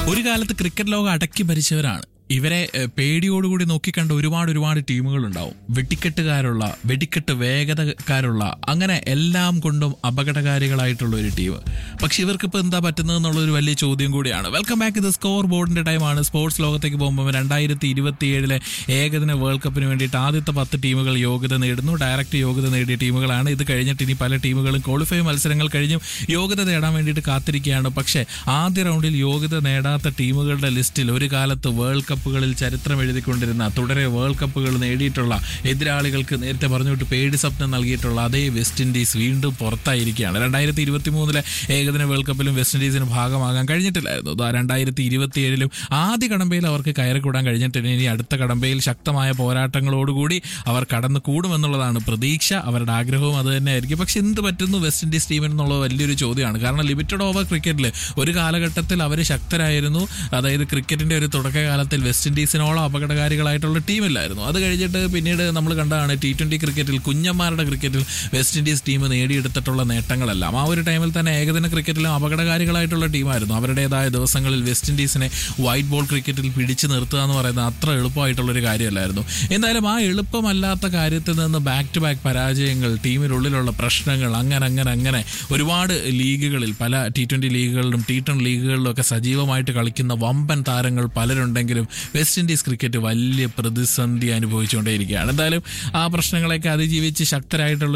ഒരു കാലത്ത് ക്രിക്കറ്റ് ലോകം അടക്കി ഭരിച്ചവരാണ് ഇവരെ ഏഹ്, പേടിയോടുകൂടി നോക്കിക്കണ്ട ഒരുപാട് ഒരുപാട് ടീമുകൾ ഉണ്ടാവും വെടിക്കെട്ടുകാരുള്ള വെടിക്കെട്ട് വേഗതക്കാരുള്ള അങ്ങനെ എല്ലാം കൊണ്ടും അപകടകാരികളായിട്ടുള്ള ഒരു ടീം പക്ഷെ ഇവർക്ക് ഇപ്പൊ എന്താ പറ്റുന്നത് എന്നുള്ള ഒരു വലിയ ചോദ്യം കൂടിയാണ് വെൽക്കം ബാക്ക് ഇത് സ്കോർ ബോർഡിന്റെ ടൈമാണ് സ്പോർട്സ് ലോകത്തേക്ക് പോകുമ്പോൾ രണ്ടായിരത്തി ഇരുപത്തിയേഴിലെ ഏകദിന വേൾഡ് കപ്പിന് വേണ്ടിയിട്ട് ആദ്യത്തെ പത്ത് ടീമുകൾ യോഗ്യത നേടുന്നു ഡയറക്റ്റ് യോഗ്യത നേടിയ ടീമുകളാണ് ഇത് കഴിഞ്ഞിട്ട് ഇനി പല ടീമുകളും ക്വാളിഫൈ മത്സരങ്ങൾ കഴിഞ്ഞും യോഗ്യത നേടാൻ വേണ്ടിയിട്ട് കാത്തിരിക്കുകയാണ് പക്ഷേ ആദ്യ റൗണ്ടിൽ യോഗ്യത നേടാത്ത ടീമുകളുടെ ലിസ്റ്റിൽ ഒരു കാലത്ത് വേൾഡ് കപ്പുകളിൽ ചരിത്രം എഴുതിക്കൊണ്ടിരുന്ന തുടരെ വേൾഡ് കപ്പുകൾ നേടിയിട്ടുള്ള എതിരാളികൾക്ക് നേരത്തെ പറഞ്ഞുവിട്ട് പേടി സ്വപ്നം നൽകിയിട്ടുള്ള അതേ വെസ്റ്റ് ഇൻഡീസ് വീണ്ടും പുറത്തായിരിക്കുകയാണ് രണ്ടായിരത്തി ഇരുപത്തി മൂന്നിലെ ഏകദിന വേൾഡ് കപ്പിലും വെസ്റ്റ് ഇൻഡീസിന് ഭാഗമാകാൻ കഴിഞ്ഞിട്ടില്ലായിരുന്നു ഇതാ രണ്ടായിരത്തി ഇരുപത്തിയേഴിലും ആദ്യ കടമ്പയിൽ അവർക്ക് കയറിക്കൂടാൻ കഴിഞ്ഞിട്ടില്ല ഇനി അടുത്ത കടമ്പയിൽ ശക്തമായ പോരാട്ടങ്ങളോടുകൂടി അവർ കടന്നു കൂടുമെന്നുള്ളതാണ് പ്രതീക്ഷ അവരുടെ ആഗ്രഹവും അത് തന്നെയായിരിക്കും പക്ഷെ എന്ത് പറ്റുന്നു വെസ്റ്റ് ഇൻഡീസ് ടീമിന് എന്നുള്ളത് വലിയൊരു ചോദ്യമാണ് കാരണം ലിമിറ്റഡ് ഓവർ ക്രിക്കറ്റിൽ ഒരു കാലഘട്ടത്തിൽ അവർ ശക്തരായിരുന്നു അതായത് ക്രിക്കറ്റിന്റെ ഒരു തുടക്കകാലത്തിൽ വെസ്റ്റ് ഇൻഡീസിനോളം അപകടകാരികളായിട്ടുള്ള ടീമില്ലായിരുന്നു അത് കഴിഞ്ഞിട്ട് പിന്നീട് നമ്മൾ കണ്ടതാണ് ടി ട്വന്റി ക്രിക്കറ്റിൽ കുഞ്ഞന്മാരുടെ ക്രിക്കറ്റിൽ വെസ്റ്റ് ഇൻഡീസ് ടീം നേടിയെടുത്തിട്ടുള്ള നേട്ടങ്ങളെല്ലാം ആ ഒരു ടൈമിൽ തന്നെ ഏകദിന ക്രിക്കറ്റിലും അപകടകാരികളായിട്ടുള്ള ടീമായിരുന്നു അവരുടേതായ ദിവസങ്ങളിൽ വെസ്റ്റ് ഇൻഡീസിനെ വൈറ്റ് ബോൾ ക്രിക്കറ്റിൽ പിടിച്ചു നിർത്തുക എന്ന് പറയുന്നത് അത്ര എളുപ്പമായിട്ടുള്ള ഒരു കാര്യമല്ലായിരുന്നു എന്തായാലും ആ എളുപ്പമല്ലാത്ത കാര്യത്തിൽ നിന്ന് ബാക്ക് ടു ബാക്ക് പരാജയങ്ങൾ ടീമിനുള്ളിലുള്ള പ്രശ്നങ്ങൾ അങ്ങനെ അങ്ങനെ അങ്ങനെ ഒരുപാട് ലീഗുകളിൽ പല ടി ട്വന്റി ലീഗുകളിലും ടി ടെൻ ലീഗുകളിലും ഒക്കെ സജീവമായിട്ട് കളിക്കുന്ന വമ്പൻ താരങ്ങൾ പലരുണ്ടെങ്കിലും വെസ്റ്റ് ഇൻഡീസ് ക്രിക്കറ്റ് വലിയ പ്രതിസന്ധി അനുഭവിച്ചുകൊണ്ടേയിരിക്കുകയാണ് എന്തായാലും ആ പ്രശ്നങ്ങളെയൊക്കെ അതിജീവിച്ച് ശക്തരായിട്ടുള്ള